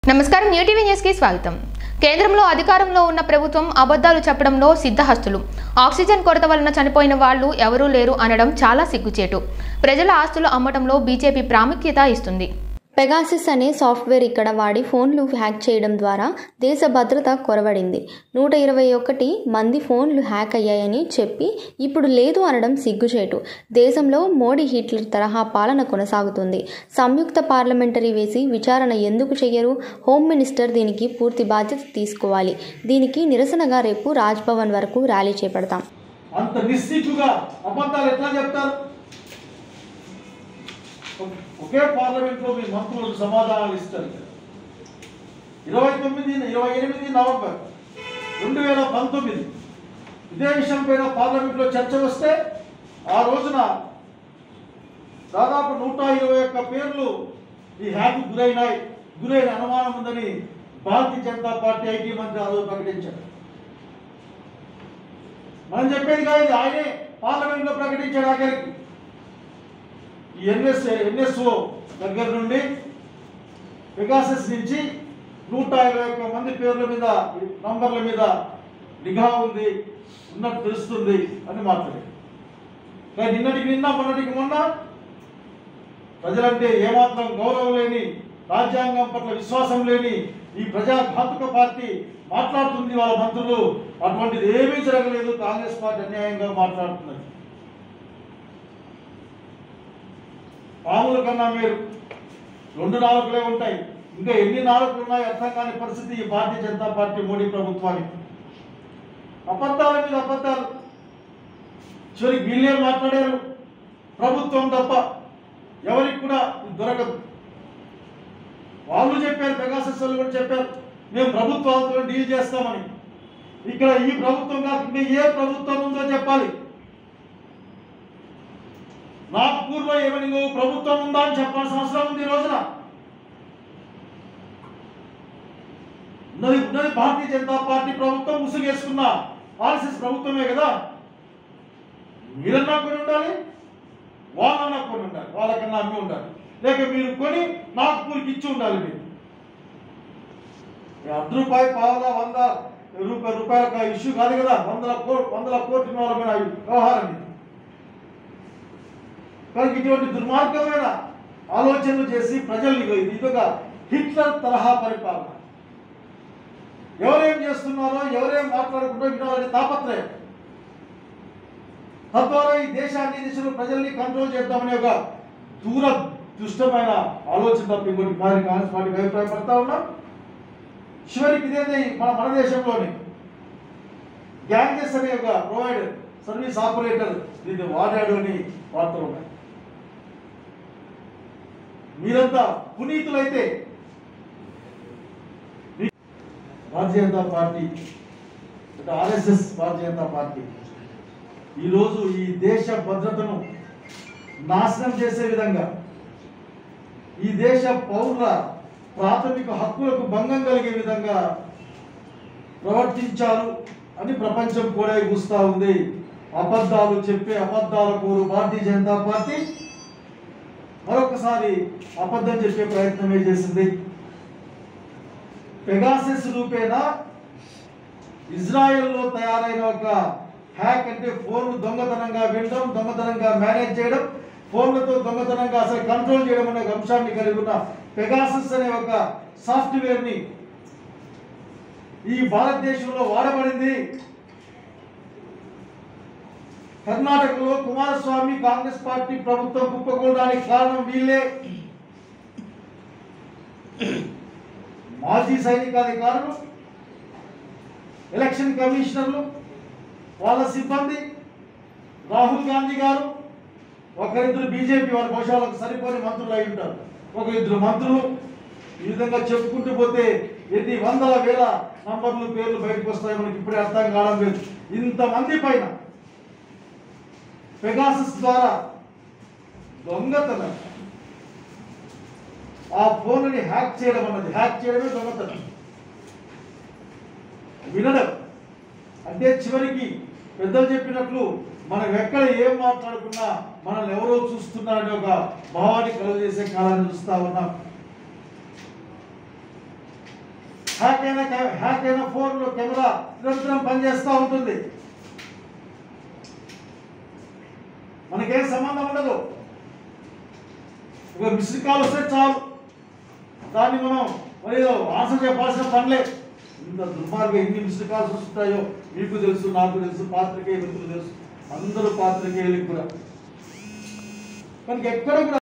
నమస్కారం న్యూటీవీ న్యూస్కి స్వాగతం కేంద్రంలో అధికారంలో ఉన్న ప్రభుత్వం అబద్ధాలు చెప్పడంలో సిద్ధహస్తులు ఆక్సిజన్ కొరత వలన చనిపోయిన వాళ్ళు ఎవరూ లేరు అనడం చాలా సిగ్గుచేటు ప్రజల ఆస్తులు అమ్మటంలో బీజేపీ ప్రాముఖ్యత ఇస్తుంది పెగాసిస్ అనే సాఫ్ట్వేర్ ఇక్కడ వాడి ఫోన్లు హ్యాక్ చేయడం ద్వారా దేశ భద్రత కొరవడింది నూట ఇరవై ఒకటి మంది ఫోన్లు హ్యాక్ అయ్యాయని చెప్పి ఇప్పుడు లేదు అనడం సిగ్గుచేటు దేశంలో మోడీ హిట్లర్ తరహా పాలన కొనసాగుతుంది సంయుక్త పార్లమెంటరీ వేసి విచారణ ఎందుకు చెయ్యరు హోమ్ మినిస్టర్ దీనికి పూర్తి బాధ్యత తీసుకోవాలి దీనికి నిరసనగా రేపు రాజ్భవన్ వరకు ర్యాలీ చేపడతాం అంత నిశ్చితుగా అబద్ధాలు ఎట్లా చెప్తారు ఒ- ఒకే పార్లమెంట్ లో మీ మంత్రులకు సమాధానాలు ఇస్తారు ఇరవై తొమ్మిది ఇరవై ఎనిమిది నవంబర్ రెండు వేల పంతొమ్మిది ఇదే విషయం పైన పార్లమెంట్ లో చర్చ వస్తే ఆ రోజున దాదాపు నూట ఇరవై ఒక్క పేర్లు ఈ హ్యాక్ గురైనాయి గురైన అనుమానం ఉందని భారతీయ జనతా పార్టీ ఐటీ మంత్రి ఆ రోజు ప్రకటించారు మనం చెప్పేది కాదు ఇది ఆయనే పార్లమెంట్ లో ప్రకటించాడు ఆఖరికి ఈ ఎన్ఎస్ ఎన్ఎస్ఓ దగ్గర నుండి వికాసస్ నుంచి నూట ఇరవై ఒక్క మంది పేర్ల మీద నంబర్ల మీద నిఘా ఉంది ఉన్నట్టు తెలుస్తుంది అని మాట్లాడారు కానీ నిన్నటికి నిన్న మొన్నటికి మొన్న ప్రజలంటే ఏమాత్రం గౌరవం లేని రాజ్యాంగం పట్ల విశ్వాసం లేని ఈ ప్రజాఘాతుక పార్టీ మాట్లాడుతుంది వాళ్ళ మంత్రులు అటువంటిది ఏమీ జరగలేదు కాంగ్రెస్ పార్టీ అన్యాయంగా మాట్లాడుతున్నది పాముల కన్నా మీరు రెండు నాలుగులే ఉంటాయి ఇంకా ఎన్ని నాలుగులు ఉన్నాయి అర్థం కాని పరిస్థితి ఈ భారతీయ జనతా పార్టీ మోడీ ప్రభుత్వానికి అబద్ధాల మీద అబద్ధాలు చివరికి వీళ్ళే మాట్లాడారు ప్రభుత్వం తప్ప ఎవరికి కూడా ఇది దొరకదు వాళ్ళు చెప్పారు పెగాసస్ వాళ్ళు కూడా చెప్పారు మేము ప్రభుత్వాలతో డీల్ చేస్తామని ఇక్కడ ఈ ప్రభుత్వం కాకుండా ఏ ప్రభుత్వం ఉందో చెప్పాలి నాగ్పూర్లో ఏమని ఇంకో ప్రభుత్వం ఉందా అని చెప్పాల్సిన అవసరం ఉంది ఈ రోజున ఉన్నది ఉన్నది భారతీయ జనతా పార్టీ ప్రభుత్వం ముసుగేసుకున్న ఆర్ఎస్ఎస్ ప్రభుత్వమే కదా మీరన్నా కొని ఉండాలి వాళ్ళన్నా కొని ఉండాలి వాళ్ళకన్నా అమ్మి ఉండాలి లేక మీరు కొని నాగ్పూర్కి ఇచ్చి ఉండాలి మీరు ఈ అర్ధ రూపాయి పావుల వంద రూపాయి రూపాయల ఇష్యూ కాదు కదా వందల కోట్ వందల కోట్ల వాళ్ళమైన వ్యవహారం ఇది కనుక ఇటువంటి దుర్మార్గమైన ఆలోచనలు చేసి ప్రజల్ని ఇది ఇదొక హిట్లర్ తరహా పరిపాలన ఎవరేం చేస్తున్నారో ఎవరేం మాట్లాడుకుంటూ వినాలని తాపత్రయం తద్వారా ఈ దేశాన్ని ఈ దిశలో ప్రజల్ని కంట్రోల్ చేద్దామనే ఒక దూర దుష్టమైన ఆలోచన తప్ప ఇంకోటి కాదు కాంగ్రెస్ పార్టీకి అభిప్రాయపడతా ఉన్నాం చివరికి ఇదేదే మన మన దేశంలోని గ్యాంగెస్ అనే ఒక ప్రొవైడర్ సర్వీస్ ఆపరేటర్ దీన్ని వాడాడు అని వార్తలు ఉన్నాయి మీరంతా పునీతులైతే మీ- భారతీయ జనతా పార్టీ అంటే ఆర్ఎస్ఎస్ భారతీయ జనతా పార్టీ ఈరోజు ఈ దేశ భద్రతను నాశనం చేసే విధంగా ఈ దేశ పౌరుల ప్రాథమిక హక్కులకు భంగం కలిగే విధంగా ప్రవర్తించారు అని ప్రపంచం కూడా చూస్తూ ఉంది అబద్ధాలు చెప్పే అబద్ధాల కోరు భారతీయ జనతా పార్టీ మరొకసారి అబద్ధం చెప్పే ప్రయత్నమే చేసింది పెగాసెస్ రూపేణా ఇజ్రాయెల్లో తయారైన ఒక హ్యాక్ అంటే ఫోన్ దొంగతనంగా వినడం దొంగతనంగా మేనేజ్ చేయడం ఫోన్లతో దొంగతనంగా అసలు కంట్రోల్ చేయడం అనే ఒక అంశాన్ని కలిగి ఉన్న పెగాసస్ అనే ఒక సాఫ్ట్వేర్ ని ఈ భారతదేశంలో వాడబడింది కర్ణాటకలో కుమారస్వామి కాంగ్రెస్ పార్టీ ప్రభుత్వం కుప్పకూడడానికి కారణం వీళ్ళే మాజీ సైనికాధికారులు ఎలక్షన్ కమిషనర్లు వాళ్ళ సిబ్బంది రాహుల్ గాంధీ గారు ఒకరిద్దరు బీజేపీ వారి బహుశా వాళ్ళకి సరిపోని మంత్రులు అయి ఉంటారు ఒకరిద్దరు మంత్రులు ఈ విధంగా చెప్పుకుంటూ పోతే ఎన్ని వందల వేల నంబర్లు పేర్లు బయటకు వస్తాయి మనకి ఇప్పుడే అర్థం కావడం లేదు ఇంతమంది పైన పెగాసస్ ద్వారా దొంగతనం ఆ ఫోన్ని హ్యాక్ చేయడం అన్నది హ్యాక్ చేయడమే దొంగతనం వినడం అంటే చివరికి పెద్దలు చెప్పినట్లు మనం ఎక్కడ ఏం మాట్లాడుకున్నా మనల్ని ఎవరో చూస్తున్నారనే ఒక భావాన్ని కలుగజేసే కాలాన్ని చూస్తా ఉన్నాం హ్యాక్ అయిన కె- హ్యాక్ అయిన ఫోన్లో కెమెరా నిరంతరం పనిచేస్తూ ఉంటుంది మనకేం సంబంధం ఉండదు ఇక మిస్డ్ కాల్ వస్తే చాలు దాన్ని మనం మరి ఏదో ఆన్సర్ చెప్పాల్సిన పనిలే ఇంత దుర్మార్గం ఎన్ని మిస్డ్ కాల్స్ వస్తాయో మీకు తెలుసు నాకు తెలుసు పాత్రికేయ మిత్రులు తెలుసు అందరూ పాత్రికేయులకు కూడా మనకి ఎక్కడ కూడా